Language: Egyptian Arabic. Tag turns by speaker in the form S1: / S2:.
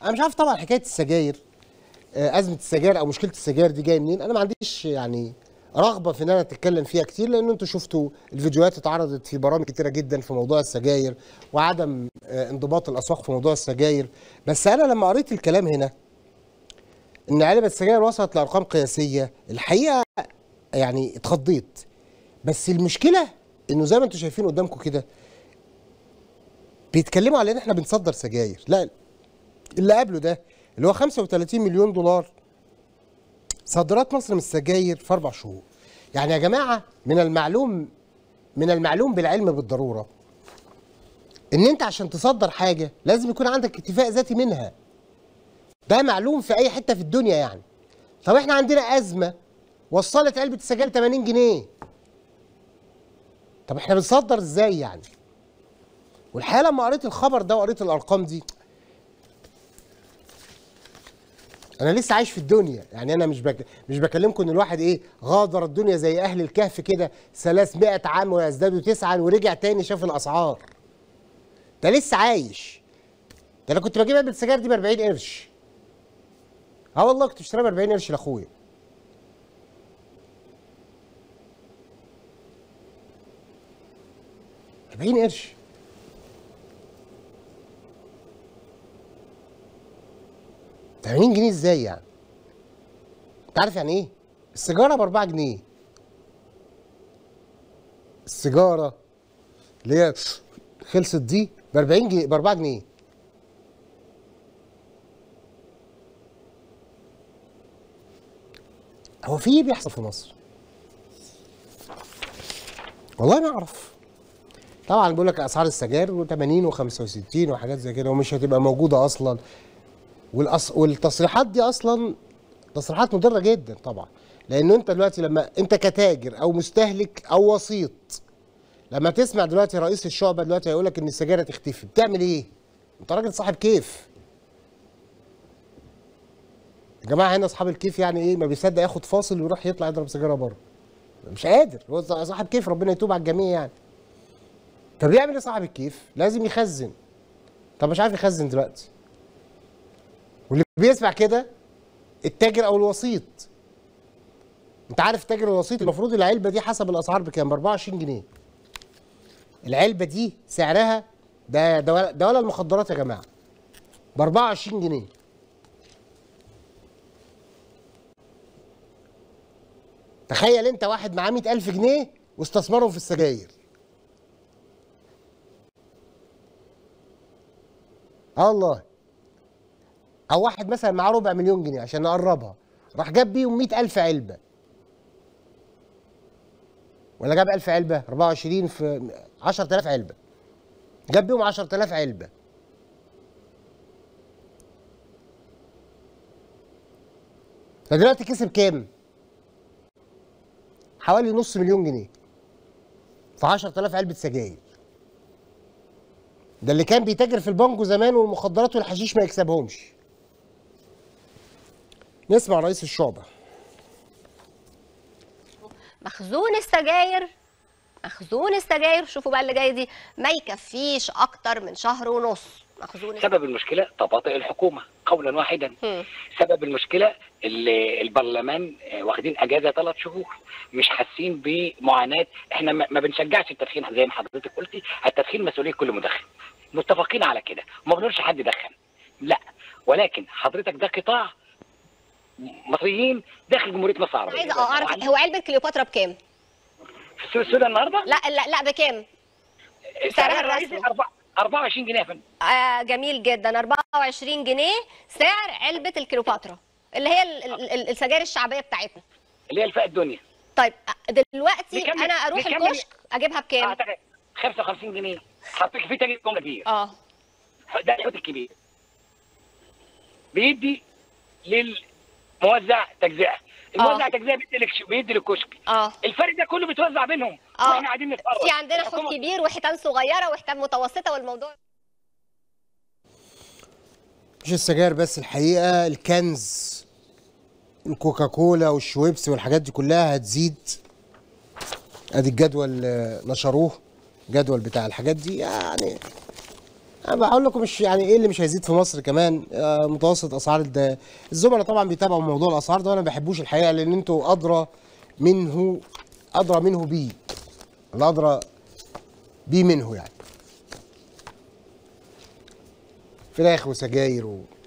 S1: انا مش عارف طبعا حكايه السجاير آه، ازمه السجاير او مشكله السجاير دي جايه منين انا ما عنديش يعني رغبه في ان انا اتكلم فيها كتير لان انتوا شفتوا الفيديوهات اتعرضت في برامج كتيره جدا في موضوع السجاير وعدم آه، انضباط الاسواق في موضوع السجاير بس انا لما قريت الكلام هنا ان علبه السجاير وصلت لارقام قياسيه الحقيقه يعني اتخضيت بس المشكله انه زي ما انتم شايفين قدامكم كده بيتكلموا على ان احنا بنصدر سجاير لا اللي قبله ده اللي هو 35 مليون دولار صادرات مصر من السجاير في اربع شهور يعني يا جماعه من المعلوم من المعلوم بالعلم بالضروره ان انت عشان تصدر حاجه لازم يكون عندك اكتفاء ذاتي منها ده معلوم في اي حته في الدنيا يعني طب احنا عندنا ازمه وصلت علبه السجاير 80 جنيه طب احنا بنصدر ازاي يعني والحقيقه لما قريت الخبر ده وقريت الارقام دي انا لسه عايش في الدنيا يعني انا مش بك... مش بكلمكم ان الواحد ايه غادر الدنيا زي اهل الكهف كده 300 عام ويزدادوا تسعا ورجع تاني شاف الاسعار ده لسه عايش ده انا كنت بجيب علبه السجاير دي ب 40 قرش اه والله كنت بشتريها ب 40 قرش لاخويا أربعين قرش تمانين جنيه ازاي يعني انت عارف يعني ايه السيجاره باربعة جنيه السيجاره اللي هي خلصت دي ب 40 جنيه ب 4 جنيه هو في ايه بيحصل في مصر؟ والله ما اعرف طبعا بيقول لك اسعار السجاير 80 و65 وحاجات زي كده ومش هتبقى موجوده اصلا والأص... والتصريحات دي اصلا تصريحات مضره جدا طبعا لانه انت دلوقتي لما انت كتاجر او مستهلك او وسيط لما تسمع دلوقتي رئيس الشعبه دلوقتي هيقول لك ان السجاير تختفي بتعمل ايه؟ انت راجل صاحب كيف يا جماعه هنا اصحاب الكيف يعني ايه ما بيصدق ياخد فاصل ويروح يطلع يضرب سيجاره بره مش قادر هو صاحب كيف ربنا يتوب على الجميع يعني طب يعمل ايه صاحب الكيف؟ لازم يخزن طب مش عارف يخزن دلوقتي واللي بيسمع كده التاجر او الوسيط انت عارف التاجر الوسيط المفروض العلبه دي حسب الاسعار بكام؟ ب 24 جنيه العلبه دي سعرها ده ده ولا, ده ولا المخدرات يا جماعه ب 24 جنيه تخيل انت واحد معاه 100000 جنيه واستثمرهم في السجاير اه والله او واحد مثلا معاه ربع مليون جنيه عشان نقربها راح جاب بيهم 100000 علبه ولا جاب 1000 علبه 24 في 10000 علبه جاب بيهم 10000 علبه فدلوقتي كسب كام؟ حوالي نص مليون جنيه في 10000 علبه سجاير ده اللي كان بيتاجر في البانجو زمان والمخدرات والحشيش ما يكسبهمش نسمع رئيس الشعبه
S2: مخزون السجاير مخزون السجاير شوفوا بقى اللي جاي دي ما يكفيش اكتر من شهر ونص مخزون
S3: سبب المشكلة تباطؤ الحكومة قولا واحدا
S2: هم.
S3: سبب المشكلة ال- البرلمان آه، واخدين اجازة ثلاث شهور مش حاسين بمعاناة احنا ما ما بنشجعش التدخين زي ما حضرتك قلتي التدخين مسؤولية كل مدخن متفقين على كده وما بنقولش حد يدخن لا ولكن حضرتك ده قطاع مصريين داخل جمهورية مصر العربية
S2: عايزه اه اعرف هو علبه كليوباترا بكام؟
S3: في السوق السوداء النهارده
S2: لا لا لا بكام؟ سعرها الرسمي.
S3: أربعة- 24 جنيه يا فندم
S2: آه جميل جدا 24 جنيه سعر علبه الكليوباترا اللي هي ال- ال- ال- السجاير الشعبيه بتاعتنا
S3: اللي هي الفئة الدنيا
S2: طيب آه، دلوقتي
S3: بكمل-
S2: انا اروح
S3: بكمل-
S2: الكشك اجيبها بكام؟
S3: اعتقد 55 جنيه حطيت في تاجر جمله كبير
S2: اه
S3: ده الحوت الكبير بيدي للموزع تجزئه الموزع
S2: آه.
S3: تجزئه بيدي للكش- بيدي للكشك
S2: اه
S3: الفرق ده كله بيتوزع بينهم
S2: آه.
S3: واحنا قاعدين نتفرج
S2: في عندنا حوت
S3: الحكومة-
S2: كبير وحيتان صغيره وحيتان متوسطه والموضوع
S1: مش السجاير بس الحقيقه الكنز الكوكاكولا والشويبس والحاجات دي كلها هتزيد ادي الجدول آه، نشروه جدول بتاع الحاجات دي يعني انا بقول لكم مش يعني ايه اللي مش هيزيد في مصر كمان آه، متوسط اسعار الد- الزملاء طبعا بيتابعوا موضوع الاسعار ده وانا ما بحبوش الحقيقه لان انتوا ادرى منه ادرى منه بيه انا ادرى بيه منه يعني فراخ وسجاير و...